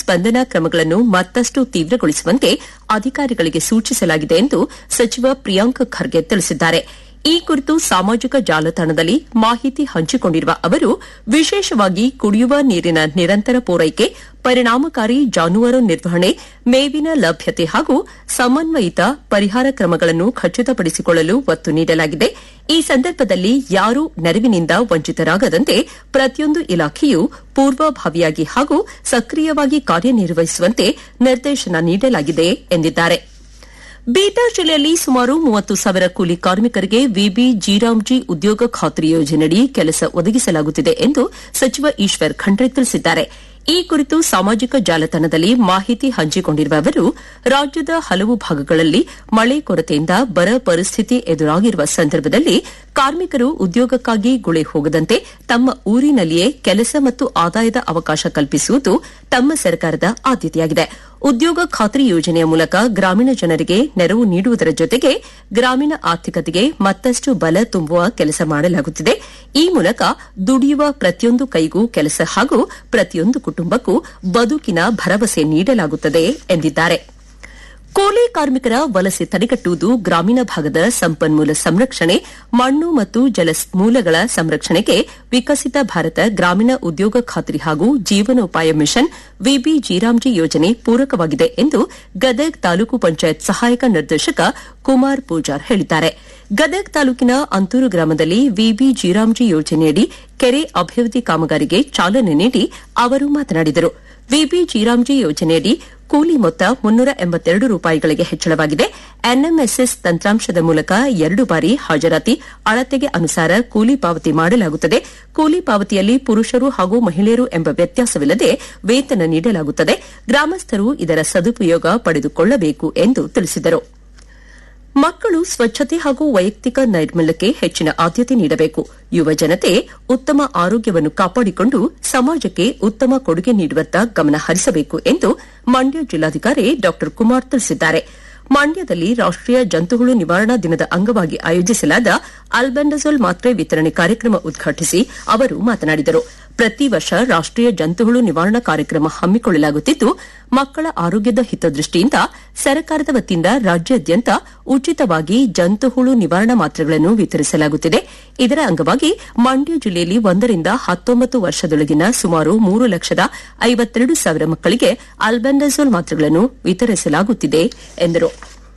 ಸ್ಪಂದನಾ ಕ್ರಮಗಳನ್ನು ಮತ್ತಷ್ಟು ತೀವ್ರಗೊಳಿಸುವಂತೆ ಅಧಿಕಾರಿಗಳಿಗೆ ಸೂಚಿಸಲಾಗಿದೆ ಎಂದು ಸಚಿವ ಪ್ರಿಯಾಂಕ್ ಖರ್ಗೆ ತಿಳಿಸಿದ್ದಾರೆ ಈ ಕುರಿತು ಸಾಮಾಜಿಕ ಜಾಲತಾಣದಲ್ಲಿ ಮಾಹಿತಿ ಹಂಚಿಕೊಂಡಿರುವ ಅವರು ವಿಶೇಷವಾಗಿ ಕುಡಿಯುವ ನೀರಿನ ನಿರಂತರ ಪೂರೈಕೆ ಪರಿಣಾಮಕಾರಿ ಜಾನುವಾರು ನಿರ್ವಹಣೆ ಮೇವಿನ ಲಭ್ಯತೆ ಹಾಗೂ ಸಮನ್ವಯಿತ ಪರಿಹಾರ ಕ್ರಮಗಳನ್ನು ಖಚಿತಪಡಿಸಿಕೊಳ್ಳಲು ಒತ್ತು ನೀಡಲಾಗಿದೆ ಈ ಸಂದರ್ಭದಲ್ಲಿ ಯಾರೂ ನೆರವಿನಿಂದ ವಂಚಿತರಾಗದಂತೆ ಪ್ರತಿಯೊಂದು ಇಲಾಖೆಯೂ ಪೂರ್ವಭಾವಿಯಾಗಿ ಹಾಗೂ ಸಕ್ರಿಯವಾಗಿ ಕಾರ್ಯನಿರ್ವಹಿಸುವಂತೆ ನಿರ್ದೇಶನ ನೀಡಲಾಗಿದೆ ಎಂದಿದ್ದಾರೆ ಬೀದರ್ ಜಿಲ್ಲೆಯಲ್ಲಿ ಸುಮಾರು ಮೂವತ್ತು ಸಾವಿರ ಕೂಲಿ ಕಾರ್ಮಿಕರಿಗೆ ವಿಬಿ ಜಿರಾಮ್ಜಿ ಉದ್ಯೋಗ ಖಾತ್ರಿ ಯೋಜನೆಯಡಿ ಕೆಲಸ ಒದಗಿಸಲಾಗುತ್ತಿದೆ ಎಂದು ಸಚಿವ ಈಶ್ವರ್ ಖಂಡ್ರೆ ತಿಳಿಸಿದ್ದಾರೆ ಈ ಕುರಿತು ಸಾಮಾಜಿಕ ಜಾಲತಾಣದಲ್ಲಿ ಮಾಹಿತಿ ಹಂಚಿಕೊಂಡಿರುವ ಅವರು ರಾಜ್ಯದ ಹಲವು ಭಾಗಗಳಲ್ಲಿ ಮಳೆ ಕೊರತೆಯಿಂದ ಬರ ಪರಿಸ್ಥಿತಿ ಎದುರಾಗಿರುವ ಸಂದರ್ಭದಲ್ಲಿ ಕಾರ್ಮಿಕರು ಉದ್ಯೋಗಕ್ಕಾಗಿ ಗುಳೆ ಹೋಗದಂತೆ ತಮ್ಮ ಊರಿನಲ್ಲಿಯೇ ಕೆಲಸ ಮತ್ತು ಆದಾಯದ ಅವಕಾಶ ಕಲ್ಪಿಸುವುದು ತಮ್ಮ ಸರ್ಕಾರದ ಆದ್ಯತೆಯಾಗಿದೆ ಉದ್ಯೋಗ ಖಾತ್ರಿ ಯೋಜನೆಯ ಮೂಲಕ ಗ್ರಾಮೀಣ ಜನರಿಗೆ ನೆರವು ನೀಡುವುದರ ಜೊತೆಗೆ ಗ್ರಾಮೀಣ ಆರ್ಥಿಕತೆಗೆ ಮತ್ತಷ್ಟು ಬಲ ತುಂಬುವ ಕೆಲಸ ಮಾಡಲಾಗುತ್ತಿದೆ ಈ ಮೂಲಕ ದುಡಿಯುವ ಪ್ರತಿಯೊಂದು ಕೈಗೂ ಕೆಲಸ ಹಾಗೂ ಪ್ರತಿಯೊಂದು ಕುಟುಂಬಕ್ಕೂ ಬದುಕಿನ ಭರವಸೆ ನೀಡಲಾಗುತ್ತದೆ ಎಂದಿದ್ದಾರೆ ಕೂಲಿ ಕಾರ್ಮಿಕರ ವಲಸೆ ತಡೆಗಟ್ಟುವುದು ಗ್ರಾಮೀಣ ಭಾಗದ ಸಂಪನ್ಮೂಲ ಸಂರಕ್ಷಣೆ ಮಣ್ಣು ಮತ್ತು ಜಲ ಮೂಲಗಳ ಸಂರಕ್ಷಣೆಗೆ ವಿಕಸಿತ ಭಾರತ ಗ್ರಾಮೀಣ ಉದ್ಯೋಗ ಖಾತ್ರಿ ಹಾಗೂ ಜೀವನೋಪಾಯ ಮಿಷನ್ ವಿಬಿ ಜಿರಾಮ್ಜಿ ಯೋಜನೆ ಪೂರಕವಾಗಿದೆ ಎಂದು ಗದಗ್ ತಾಲೂಕು ಪಂಚಾಯತ್ ಸಹಾಯಕ ನಿರ್ದೇಶಕ ಕುಮಾರ್ ಪೂಜಾರ್ ಹೇಳಿದ್ದಾರೆ ಗದಗ್ ತಾಲೂಕಿನ ಅಂತೂರು ಗ್ರಾಮದಲ್ಲಿ ವಿಬಿ ಜಿರಾಮ್ಜಿ ಯೋಜನೆಯಡಿ ಕೆರೆ ಅಭಿವೃದ್ಧಿ ಕಾಮಗಾರಿಗೆ ಚಾಲನೆ ನೀಡಿ ಅವರು ಮಾತನಾಡಿದರು ವಿಬಿ ಜಿರಾಮ್ಜಿ ಯೋಜನೆಯಡಿ ಕೂಲಿ ಮೊತ್ತ ಮುನ್ನೂರ ಎಂಬತ್ತೆರಡು ರೂಪಾಯಿಗಳಿಗೆ ಹೆಚ್ಚಳವಾಗಿದೆ ಎನ್ಎಂಎಸ್ಎಸ್ ತಂತ್ರಾಂಶದ ಮೂಲಕ ಎರಡು ಬಾರಿ ಹಾಜರಾತಿ ಅಳತೆಗೆ ಅನುಸಾರ ಕೂಲಿ ಪಾವತಿ ಮಾಡಲಾಗುತ್ತದೆ ಕೂಲಿ ಪಾವತಿಯಲ್ಲಿ ಪುರುಷರು ಹಾಗೂ ಮಹಿಳೆಯರು ಎಂಬ ವ್ಯತ್ಯಾಸವಿಲ್ಲದೆ ವೇತನ ನೀಡಲಾಗುತ್ತದೆ ಗ್ರಾಮಸ್ಥರು ಇದರ ಸದುಪಯೋಗ ಪಡೆದುಕೊಳ್ಳಬೇಕು ಎಂದು ತಿಳಿಸಿದರು ಮಕ್ಕಳು ಸ್ವಚ್ಛತೆ ಹಾಗೂ ವೈಯಕ್ತಿಕ ನೈರ್ಮಲ್ಯಕ್ಕೆ ಹೆಚ್ಚಿನ ಆದ್ಯತೆ ನೀಡಬೇಕು ಯುವ ಜನತೆ ಉತ್ತಮ ಆರೋಗ್ಯವನ್ನು ಕಾಪಾಡಿಕೊಂಡು ಸಮಾಜಕ್ಕೆ ಉತ್ತಮ ಕೊಡುಗೆ ನೀಡುವತ್ತ ಗಮನ ಹರಿಸಬೇಕು ಎಂದು ಮಂಡ್ಯ ಜಿಲ್ಲಾಧಿಕಾರಿ ಡಾ ಕುಮಾರ್ ತಿಳಿಸಿದ್ದಾರೆ ಮಂಡ್ಯದಲ್ಲಿ ರಾಷ್ಟೀಯ ಜಂತುಹುಳು ನಿವಾರಣಾ ದಿನದ ಅಂಗವಾಗಿ ಆಯೋಜಿಸಲಾದ ಅಲ್ಬೆಂಡಜೋಲ್ ಮಾತ್ರೆ ವಿತರಣೆ ಕಾರ್ಯಕ್ರಮ ಉದ್ಘಾಟಿಸಿ ಅವರು ಮಾತನಾಡಿದರು ಪ್ರತಿ ವರ್ಷ ರಾಷ್ಟೀಯ ಜಂತುಹುಳು ನಿವಾರಣಾ ಕಾರ್ಯಕ್ರಮ ಹಮ್ಮಿಕೊಳ್ಳಲಾಗುತ್ತಿದ್ದು ಮಕ್ಕಳ ಆರೋಗ್ಯದ ಹಿತದೃಷ್ಟಿಯಿಂದ ಸರ್ಕಾರದ ವತಿಯಿಂದ ರಾಜ್ಯಾದ್ಯಂತ ಉಚಿತವಾಗಿ ಜಂತುಹುಳು ನಿವಾರಣಾ ಮಾತ್ರೆಗಳನ್ನು ವಿತರಿಸಲಾಗುತ್ತಿದೆ ಇದರ ಅಂಗವಾಗಿ ಮಂಡ್ಯ ಜಿಲ್ಲೆಯಲ್ಲಿ ಒಂದರಿಂದ ಹತ್ತೊಂಬತ್ತು ವರ್ಷದೊಳಗಿನ ಸುಮಾರು ಮೂರು ಲಕ್ಷದ ಐವತ್ತೆರಡು ಸಾವಿರ ಮಕ್ಕಳಿಗೆ ಅಲ್ಬೆಂಡಜೋಲ್ ಮಾತ್ರೆಗಳನ್ನು ವಿತರಿಸಲಾಗುತ್ತಿದೆ ಎಂದರು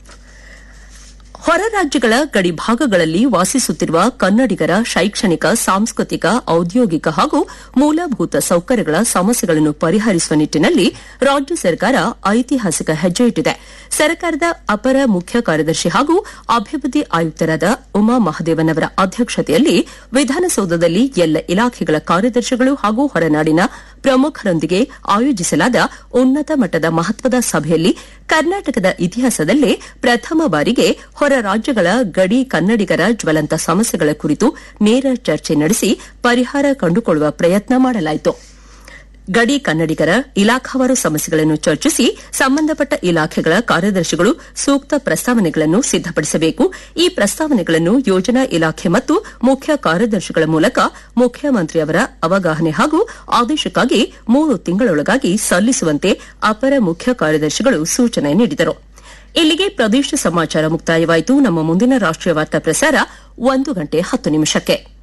ಹೊರ ರಾಜ್ಯಗಳ ಗಡಿ ಭಾಗಗಳಲ್ಲಿ ವಾಸಿಸುತ್ತಿರುವ ಕನ್ನಡಿಗರ ಶೈಕ್ಷಣಿಕ ಸಾಂಸ್ಕೃತಿಕ ಔದ್ಯೋಗಿಕ ಹಾಗೂ ಮೂಲಭೂತ ಸೌಕರ್ಯಗಳ ಸಮಸ್ಯೆಗಳನ್ನು ಪರಿಹರಿಸುವ ನಿಟ್ಟಿನಲ್ಲಿ ರಾಜ್ಯ ಸರ್ಕಾರ ಐತಿಹಾಸಿಕ ಹೆಜ್ಜೆ ಇಟ್ಟಿದೆ ಸರ್ಕಾರದ ಅಪರ ಮುಖ್ಯ ಕಾರ್ಯದರ್ಶಿ ಹಾಗೂ ಅಭಿವೃದ್ಧಿ ಆಯುಕ್ತರಾದ ಉಮಾ ಮಹದೇವನ್ ಅವರ ಅಧ್ಯಕ್ಷತೆಯಲ್ಲಿ ವಿಧಾನಸೌಧದಲ್ಲಿ ಎಲ್ಲ ಇಲಾಖೆಗಳ ಕಾರ್ಯದರ್ಶಿಗಳು ಹಾಗೂ ಹೊರನಾಡಿನ ಪ್ರಮುಖರೊಂದಿಗೆ ಆಯೋಜಿಸಲಾದ ಉನ್ನತ ಮಟ್ಟದ ಮಹತ್ವದ ಸಭೆಯಲ್ಲಿ ಕರ್ನಾಟಕದ ಇತಿಹಾಸದಲ್ಲೇ ಪ್ರಥಮ ಬಾರಿಗೆ ಹೊರ ರಾಜ್ಯಗಳ ಗಡಿ ಕನ್ನಡಿಗರ ಜ್ವಲಂತ ಸಮಸ್ಯೆಗಳ ಕುರಿತು ನೇರ ಚರ್ಚೆ ನಡೆಸಿ ಪರಿಹಾರ ಕಂಡುಕೊಳ್ಳುವ ಪ್ರಯತ್ನ ಮಾಡಲಾಯಿತು ಗಡಿ ಕನ್ನಡಿಗರ ಇಲಾಖಾವಾರು ಸಮಸ್ಯೆಗಳನ್ನು ಚರ್ಚಿಸಿ ಸಂಬಂಧಪಟ್ಟ ಇಲಾಖೆಗಳ ಕಾರ್ಯದರ್ಶಿಗಳು ಸೂಕ್ತ ಪ್ರಸ್ತಾವನೆಗಳನ್ನು ಸಿದ್ದಪಡಿಸಬೇಕು ಈ ಪ್ರಸ್ತಾವನೆಗಳನ್ನು ಯೋಜನಾ ಇಲಾಖೆ ಮತ್ತು ಮುಖ್ಯ ಕಾರ್ಯದರ್ಶಿಗಳ ಮೂಲಕ ಮುಖ್ಯಮಂತ್ರಿಯವರ ಅವಗಾಹನೆ ಹಾಗೂ ಆದೇಶಕ್ಕಾಗಿ ಮೂರು ತಿಂಗಳೊಳಗಾಗಿ ಸಲ್ಲಿಸುವಂತೆ ಅಪರ ಮುಖ್ಯ ಕಾರ್ಯದರ್ಶಿಗಳು ಸೂಚನೆ ನೀಡಿದರು ಇಲ್ಲಿಗೆ ಪ್ರದೇಶ ಸಮಾಚಾರ ಮುಕ್ತಾಯವಾಯಿತು ನಮ್ಮ ಮುಂದಿನ ರಾಷ್ಟೀಯ ವಾರ್ತಾ ಪ್ರಸಾರ ಒಂದು ಗಂಟೆ ಹತ್ತು ನಿಮಿಷಕ್ಕೆ